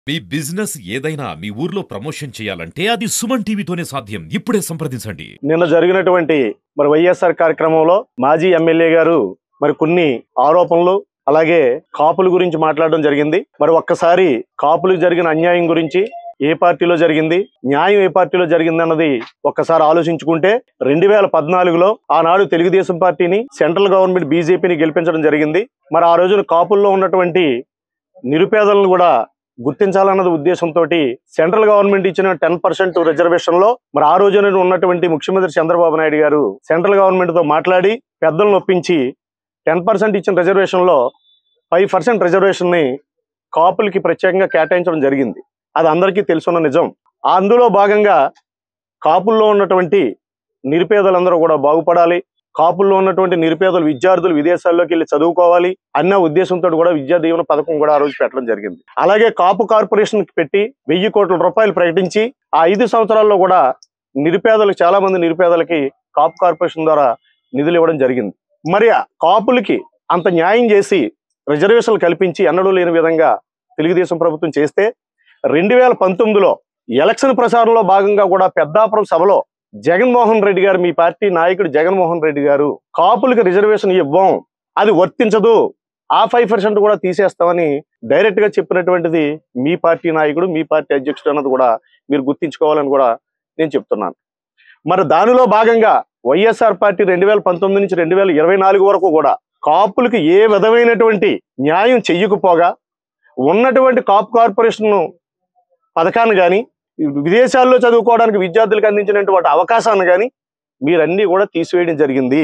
మీ business ఏదైనా మీ ఊర్లో promotion చేయాలంటే అది సుమన్ టీవీతోనే సాధ్యం ఇప్పుడే సంప్రదించండి నిన్న జరిగినటువంటి మరి వైఎస్ఆర్ కార్యక్రమంలో మాజీ ఎమ్మెల్యే గారు మరి కొన్ని ఆరోపణలు అలాగే కాపుల గురించి మాట్లాడడం జరిగింది మరి ఒక్కసారి కాపులకు జరిగిన అన్యాయం గురించి ఏ పార్టీలో జరిగింది న్యాయం ఏ పార్టీలో జరిగింది అన్నది ఒక్కసారి ఆలోచించుకుంటే రెండు వేల పద్నాలుగులో ఆనాడు తెలుగుదేశం పార్టీని సెంట్రల్ గవర్నమెంట్ బీజేపీని గెలిపించడం జరిగింది మరి ఆ రోజున కాపుల్లో ఉన్నటువంటి నిరుపేదలను కూడా గుర్తించాలన్నది ఉద్దేశంతో సెంట్రల్ గవర్నమెంట్ ఇచ్చిన టెన్ పర్సెంట్ రిజర్వేషన్ లో మరి ఆ రోజున ఉన్నటువంటి ముఖ్యమంత్రి చంద్రబాబు నాయుడు గారు సెంట్రల్ గవర్నమెంట్ తో మాట్లాడి పెద్దలను ఒప్పించి టెన్ పర్సెంట్ ఇచ్చిన రిజర్వేషన్ లో ఫైవ్ పర్సెంట్ రిజర్వేషన్ ని కాపులకి ప్రత్యేకంగా కేటాయించడం జరిగింది అది అందరికీ తెలుసున్న నిజం అందులో భాగంగా కాపుల్లో ఉన్నటువంటి నిరుపేదలందరూ కూడా బాగుపడాలి కాపుల్లో ఉన్నటువంటి నిరుపేదలు విద్యార్థులు విదేశాల్లోకి వెళ్ళి చదువుకోవాలి అన్న ఉద్దేశంతో కూడా విద్యా దీవెన పథకం కూడా ఆ రోజు పెట్టడం జరిగింది అలాగే కాపు కార్పొరేషన్ కి పెట్టి వెయ్యి కోట్ల రూపాయలు ప్రకటించి ఆ ఐదు సంవత్సరాల్లో కూడా నిరుపేదలకు చాలా మంది నిరుపేదలకి కాపు కార్పొరేషన్ ద్వారా నిధులు ఇవ్వడం జరిగింది మరి ఆ కాపులకి అంత న్యాయం చేసి రిజర్వేషన్లు కల్పించి ఎన్నడూ లేని విధంగా తెలుగుదేశం ప్రభుత్వం చేస్తే రెండు వేల పంతొమ్మిదిలో ఎలక్షన్ ప్రచారంలో భాగంగా కూడా పెద్దాపురం సభలో జగన్మోహన్ రెడ్డి గారు మీ పార్టీ నాయకుడు జగన్మోహన్ రెడ్డి గారు కాపులకు రిజర్వేషన్ ఇవ్వం అది వర్తించదు ఆ ఫైవ్ పర్సెంట్ కూడా తీసేస్తామని డైరెక్ట్ గా చెప్పినటువంటిది మీ పార్టీ నాయకుడు మీ పార్టీ అధ్యక్షుడు అన్నది కూడా మీరు గుర్తించుకోవాలని కూడా నేను చెప్తున్నాను మరి దానిలో భాగంగా వైఎస్ఆర్ పార్టీ రెండు వేల పంతొమ్మిది నుంచి రెండు వేల ఇరవై నాలుగు వరకు కూడా కాపులకు ఏ విధమైనటువంటి న్యాయం చెయ్యకపోగా ఉన్నటువంటి కాపు కార్పొరేషన్ పథకాన్ని కానీ విదేశాల్లో చదువుకోవడానికి విద్యార్థులకు అందించినటువంటి అవకాశాన్ని కానీ మీరన్నీ కూడా తీసివేయడం జరిగింది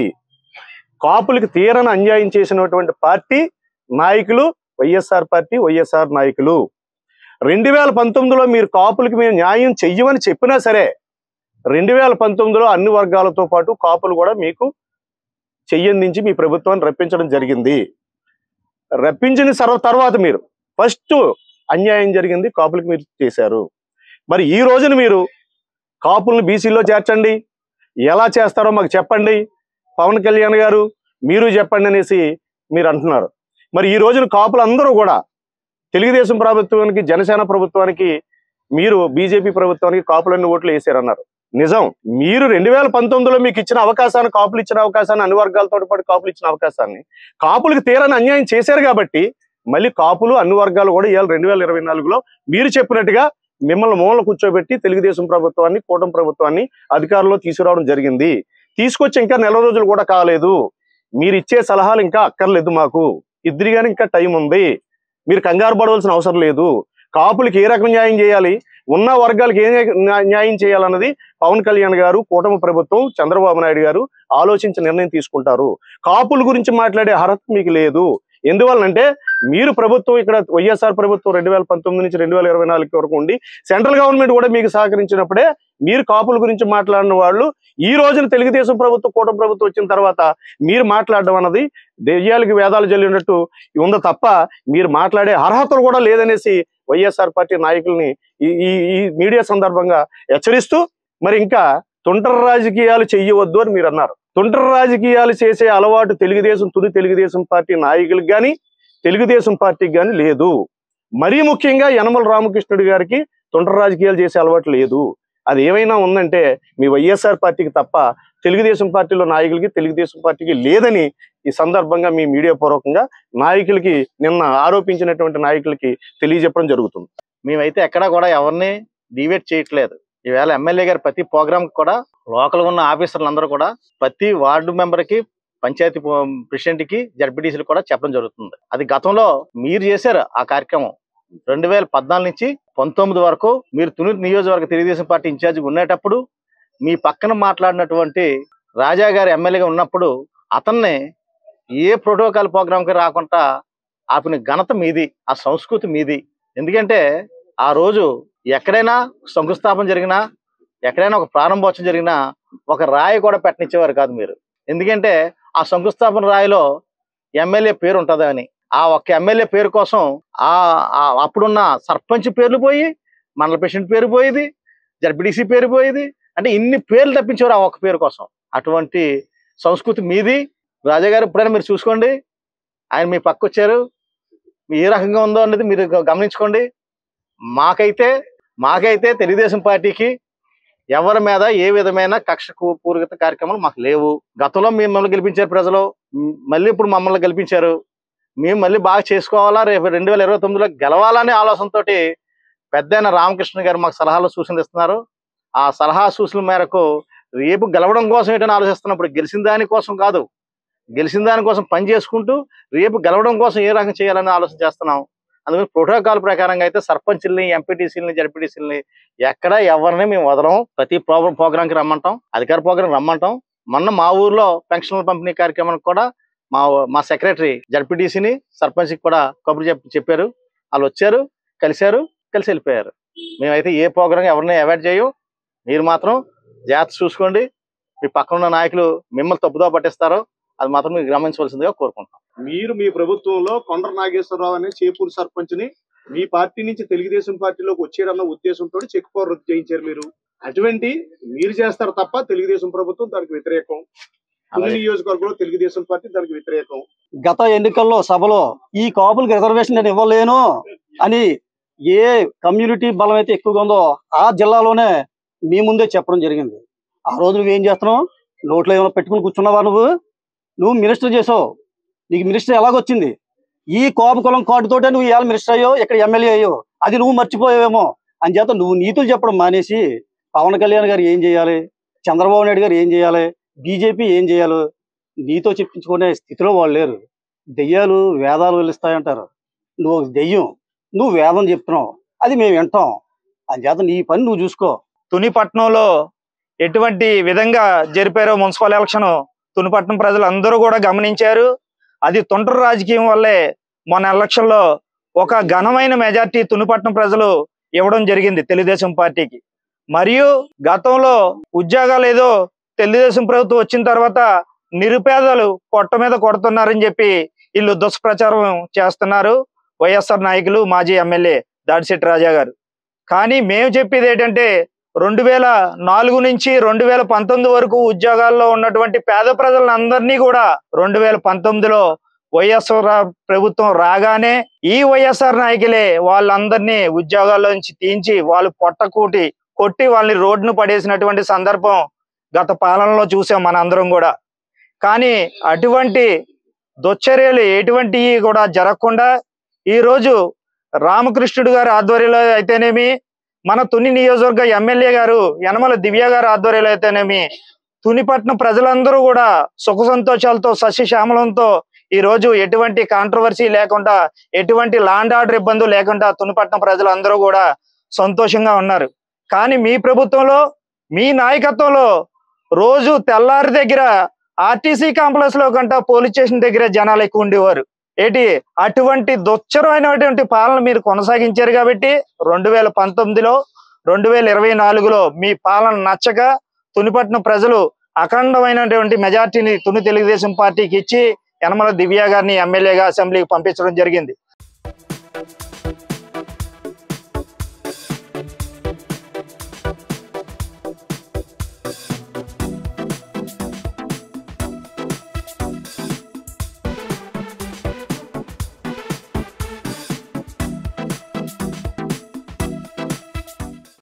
కాపులకు తీరని అన్యాయం చేసినటువంటి పార్టీ నాయకులు వైఎస్ఆర్ పార్టీ వైఎస్ఆర్ నాయకులు రెండు వేల పంతొమ్మిదిలో మీరు కాపులకి మేము న్యాయం చెయ్యమని చెప్పినా సరే రెండు వేల పంతొమ్మిదిలో అన్ని వర్గాలతో పాటు కాపులు కూడా మీకు చెయ్యందించి మీ ప్రభుత్వాన్ని రప్పించడం జరిగింది రప్పించిన సర్వ తర్వాత మీరు ఫస్ట్ అన్యాయం జరిగింది కాపులకు మీరు చేశారు మరి ఈ రోజున మీరు కాపులను బీసీలో చేర్చండి ఎలా చేస్తారో మాకు చెప్పండి పవన్ కళ్యాణ్ గారు మీరు చెప్పండి అనేసి మీరు అంటున్నారు మరి ఈ రోజున కాపులు అందరూ కూడా తెలుగుదేశం ప్రభుత్వానికి జనసేన ప్రభుత్వానికి మీరు బీజేపీ ప్రభుత్వానికి కాపులన్నీ ఓట్లు వేసారన్నారు నిజం మీరు రెండు వేల పంతొమ్మిదిలో మీకు ఇచ్చిన అవకాశాన్ని కాపులు ఇచ్చిన అవకాశాన్ని అన్ని వర్గాలతో పాటు కాపులు ఇచ్చిన అవకాశాన్ని కాపులకు తీరని అన్యాయం చేశారు కాబట్టి మళ్ళీ కాపులు అన్ని వర్గాలు కూడా ఇవాళ రెండు వేల ఇరవై నాలుగులో మీరు చెప్పినట్టుగా మిమ్మల్ని మూల కూర్చోబెట్టి తెలుగుదేశం ప్రభుత్వాన్ని కూటమి ప్రభుత్వాన్ని అధికారంలో తీసుకురావడం జరిగింది తీసుకొచ్చి ఇంకా నెల రోజులు కూడా కాలేదు మీరు ఇచ్చే సలహాలు ఇంకా అక్కర్లేదు మాకు ఇద్దరి కానీ ఇంకా టైం ఉంది మీరు కంగారు పడవలసిన అవసరం లేదు కాపులకి ఏ రకం న్యాయం చేయాలి ఉన్న వర్గాలకు ఏ న్యా- న్యాయం చేయాలన్నది పవన్ కళ్యాణ్ గారు కూటమి ప్రభుత్వం చంద్రబాబు నాయుడు గారు ఆలోచించి నిర్ణయం తీసుకుంటారు కాపుల గురించి మాట్లాడే అర్హత మీకు లేదు ఎందువల్లంటే మీరు ప్రభుత్వం ఇక్కడ వైఎస్ఆర్ ప్రభుత్వం రెండు వేల పంతొమ్మిది నుంచి రెండు వేల ఇరవై నాలుగు వరకు ఉండి సెంట్రల్ గవర్నమెంట్ కూడా మీకు సహకరించినప్పుడే మీరు కాపుల గురించి మాట్లాడిన వాళ్ళు ఈ రోజున తెలుగుదేశం ప్రభుత్వం కూటమి ప్రభుత్వం వచ్చిన తర్వాత మీరు మాట్లాడడం అన్నది దెయ్యాలకి వేదాలు జల్లినట్టు ఉంది తప్ప మీరు మాట్లాడే అర్హతలు కూడా లేదనేసి వైఎస్ఆర్ పార్టీ నాయకుల్ని ఈ ఈ ఈ మీడియా సందర్భంగా హెచ్చరిస్తూ మరి ఇంకా తుంటర రాజకీయాలు చెయ్యవద్దు అని మీరు అన్నారు తుంటర రాజకీయాలు చేసే అలవాటు తెలుగుదేశం తుది తెలుగుదేశం పార్టీ నాయకులకు కానీ తెలుగుదేశం పార్టీకి కానీ లేదు మరీ ముఖ్యంగా యనమల రామకృష్ణుడి గారికి తుంటర రాజకీయాలు చేసే అలవాటు లేదు అది ఏమైనా ఉందంటే మీ వైఎస్ఆర్ పార్టీకి తప్ప తెలుగుదేశం పార్టీలో నాయకులకి తెలుగుదేశం పార్టీకి లేదని ఈ సందర్భంగా మీ మీడియా పూర్వకంగా నాయకులకి నిన్న ఆరోపించినటువంటి నాయకులకి తెలియజెప్పడం జరుగుతుంది మేమైతే ఎక్కడా కూడా ఎవరిని డివేట్ చేయట్లేదు ఈవేళ ఎమ్మెల్యే గారు ప్రతి ప్రోగ్రామ్ కూడా లోకల్ ఉన్న ఆఫీసర్లు అందరూ కూడా ప్రతి వార్డు మెంబర్ కి పంచాయతీ ప్రెసిడెంట్ కి జడ్పీటీసీలు కూడా చెప్పడం జరుగుతుంది అది గతంలో మీరు చేశారు ఆ కార్యక్రమం రెండు వేల పద్నాలుగు నుంచి పంతొమ్మిది వరకు మీరు తుని నియోజకవర్గ తెలుగుదేశం పార్టీ ఇన్ఛార్జ్ ఉండేటప్పుడు మీ పక్కన మాట్లాడినటువంటి రాజా గారు ఎమ్మెల్యేగా ఉన్నప్పుడు అతన్ని ఏ ప్రోటోకాల్ ప్రోగ్రామ్ కి రాకుండా ఆపిన ఘనత మీది ఆ సంస్కృతి మీది ఎందుకంటే ఆ రోజు ఎక్కడైనా శంకుస్థాపన జరిగినా ఎక్కడైనా ఒక ప్రారంభోత్సవం జరిగినా ఒక రాయి కూడా పెట్టనిచ్చేవారు కాదు మీరు ఎందుకంటే ఆ శంకుస్థాపన రాయిలో ఎమ్మెల్యే పేరు ఉంటుందా అని ఆ ఒక్క ఎమ్మెల్యే పేరు కోసం ఆ ఆ అప్పుడున్న సర్పంచ్ పేర్లు పోయి మండల ప్రెసిడెంట్ పేరు పోయేది జడ్పీటీసీ పేరు పోయేది అంటే ఇన్ని పేర్లు తప్పించేవారు ఆ ఒక్క పేరు కోసం అటువంటి సంస్కృతి మీది రాజా గారు ఎప్పుడైనా మీరు చూసుకోండి ఆయన మీ పక్క వచ్చారు ఏ రకంగా ఉందో అనేది మీరు గ- గమనించుకోండి మాకైతే మాకైతే తెలుగుదేశం పార్టీకి ఎవరి మీద ఏ విధమైన కక్ష కూ- పూరిత కార్యక్రమాలు మాకు లేవు గతంలో మిమ్మల్ని గెలిపించారు ప్రజలు మ్, మళ్ళీ ఇప్పుడు మమ్మల్ని గెలిపించారు మేము మళ్ళీ బాగా చేసుకోవాలా రేపు రెండు వేల ఇరవై తొమ్మిదిలో గెలవాలనే ఆలోచనతోటి పెద్దయిన రామకృష్ణ గారు మాకు సలహాలు సూచనలు ఇస్తున్నారు ఆ సలహా సూచనల మేరకు రేపు గెలవడం కోసం ఏంటని ఆలోచిస్తున్నప్పుడు గెలిచిన దానికోసం కాదు గెలిచిన దానికోసం పని చేసుకుంటూ రేపు గెలవడం కోసం ఏ రకంగా చేయాలని ఆలోచన చేస్తున్నాం అందుకని ప్రోటోకాల్ ప్రకారంగా అయితే సర్పంచుల్ని ఎంపీటీసీలని జడ్పీటీసీలని ఎక్కడ ఎవరిని మేము వదలం ప్రతి ప్రోగ్రామ్ ప్రోగ్రాంకి రమ్మంటాం అధికార ప్రోగ్రాం రమ్మంటాం మొన్న మా ఊర్లో పెన్షన్ల పంపిణీ కార్యక్రమానికి కూడా మా మా సెక్రటరీ జడ్పీటీసీని సర్పంచ్కి కూడా కబురు చెప్పి చెప్పారు వాళ్ళు వచ్చారు కలిశారు కలిసి వెళ్ళిపోయారు మేమైతే ఏ ప్రోగ్రాం ఎవరిని అవాయిడ్ చేయం మీరు మాత్రం జాగ్రత్త చూసుకోండి మీ పక్కన ఉన్న నాయకులు మిమ్మల్ని తప్పుదో పట్టిస్తారో అది మాత్రం మీరు గమనించవలసిందిగా కోరుకుంటాం మీరు మీ ప్రభుత్వంలో కొండ్ర నాగేశ్వరరావు అనే చేపూరు సర్పంచ్ ని మీ పార్టీ నుంచి తెలుగుదేశం పార్టీలోకి వచ్చారన్న ఉద్దేశంతో చెక్ పవర్ రద్దు చేయించారు మీరు అటువంటి మీరు చేస్తారు తప్ప తెలుగుదేశం ప్రభుత్వం దానికి వ్యతిరేకం కొన్ని నియోజకవర్గంలో తెలుగుదేశం పార్టీ దానికి వ్యతిరేకం గత ఎన్నికల్లో సభలో ఈ కాపులకు రిజర్వేషన్ నేను ఇవ్వలేను అని ఏ కమ్యూనిటీ బలం అయితే ఎక్కువగా ఉందో ఆ జిల్లాలోనే మీ ముందే చెప్పడం జరిగింది ఆ రోజు నువ్వేం చేస్తున్నావు నోట్లో ఏమైనా పెట్టుకుని కూర్చున్నావా నువ్వు నువ్వు మినిస్టర్ చేసావు నీకు మినిస్టర్ ఎలాగొచ్చింది ఈ కోప కులం కార్డుతోటే నువ్వు ఇవాళ మినిస్టర్ అయ్యో ఇక్కడ ఎమ్మెల్యే అయ్యో అది నువ్వు మర్చిపోయావేమో అని చేత నువ్వు నీతులు చెప్పడం మానేసి పవన్ కళ్యాణ్ గారు ఏం చేయాలి చంద్రబాబు నాయుడు గారు ఏం చేయాలి బీజేపీ ఏం చేయాలో నీతో చెప్పించుకునే స్థితిలో వాళ్ళు లేరు దెయ్యాలు వేదాలు వెలుస్తాయంటారు నువ్వు ఒక దెయ్యం నువ్వు వేదం చెప్తున్నావు అది మేము వింటాం అని చేత నీ పని నువ్వు చూసుకో తునిపట్నంలో ఎటువంటి విధంగా జరిపారో మున్సిపల్ ఎలక్షన్ తునిపట్నం ప్రజలు అందరూ కూడా గమనించారు అది తొంటరి రాజకీయం వల్లే మొన్న ఎలక్షన్ లో ఒక ఘనమైన మెజార్టీ తునిపట్నం ప్రజలు ఇవ్వడం జరిగింది తెలుగుదేశం పార్టీకి మరియు గతంలో ఉద్యోగాలు ఏదో తెలుగుదేశం ప్రభుత్వం వచ్చిన తర్వాత నిరుపేదలు పొట్ట మీద కొడుతున్నారని చెప్పి వీళ్ళు దుష్ప్రచారం చేస్తున్నారు వైఎస్ఆర్ నాయకులు మాజీ ఎమ్మెల్యే దాడిశెట్టి రాజా గారు కానీ మేము చెప్పేది ఏంటంటే రెండు వేల నాలుగు నుంచి రెండు వేల పంతొమ్మిది వరకు ఉద్యోగాల్లో ఉన్నటువంటి పేద ప్రజలందరినీ కూడా రెండు వేల పంతొమ్మిదిలో వైఎస్ఆర్ ప్రభుత్వం రాగానే ఈ వైఎస్ఆర్ నాయకులే వాళ్ళందరినీ ఉద్యోగాల్లో నుంచి తీయించి వాళ్ళు పొట్టకూటి కొట్టి వాళ్ళని రోడ్డును పడేసినటువంటి సందర్భం గత పాలనలో చూసాం మనందరం కూడా కానీ అటువంటి దుశ్చర్యలు ఎటువంటివి కూడా జరగకుండా ఈ రోజు రామకృష్ణుడు గారి ఆధ్వర్యంలో అయితేనేమి మన తుని నియోజకవర్గ ఎమ్మెల్యే గారు యనమల దివ్య గారి ఆధ్వర్యంలో అయితేనేమి తునిపట్నం ప్రజలందరూ కూడా సుఖ సంతోషాలతో సస్యశ్యామలంతో ఈ రోజు ఎటువంటి కాంట్రవర్సీ లేకుండా ఎటువంటి లాండ్ ఆర్డర్ ఇబ్బందులు లేకుండా తునిపట్నం ప్రజలందరూ కూడా సంతోషంగా ఉన్నారు కానీ మీ ప్రభుత్వంలో మీ నాయకత్వంలో రోజు తెల్లారి దగ్గర ఆర్టీసీ కాంప్లెక్స్ లో కంట పోలీస్ స్టేషన్ దగ్గర జనాలు ఎక్కువ ఉండేవారు ఏంటి అటువంటి దుచ్చరమైనటువంటి పాలన మీరు కొనసాగించారు కాబట్టి రెండు వేల పంతొమ్మిదిలో రెండు వేల ఇరవై నాలుగులో మీ పాలన నచ్చక తునిపట్నం ప్రజలు అఖండమైనటువంటి మెజార్టీని తుని తెలుగుదేశం పార్టీకి ఇచ్చి యనమల దివ్య గారిని ఎమ్మెల్యేగా అసెంబ్లీకి పంపించడం జరిగింది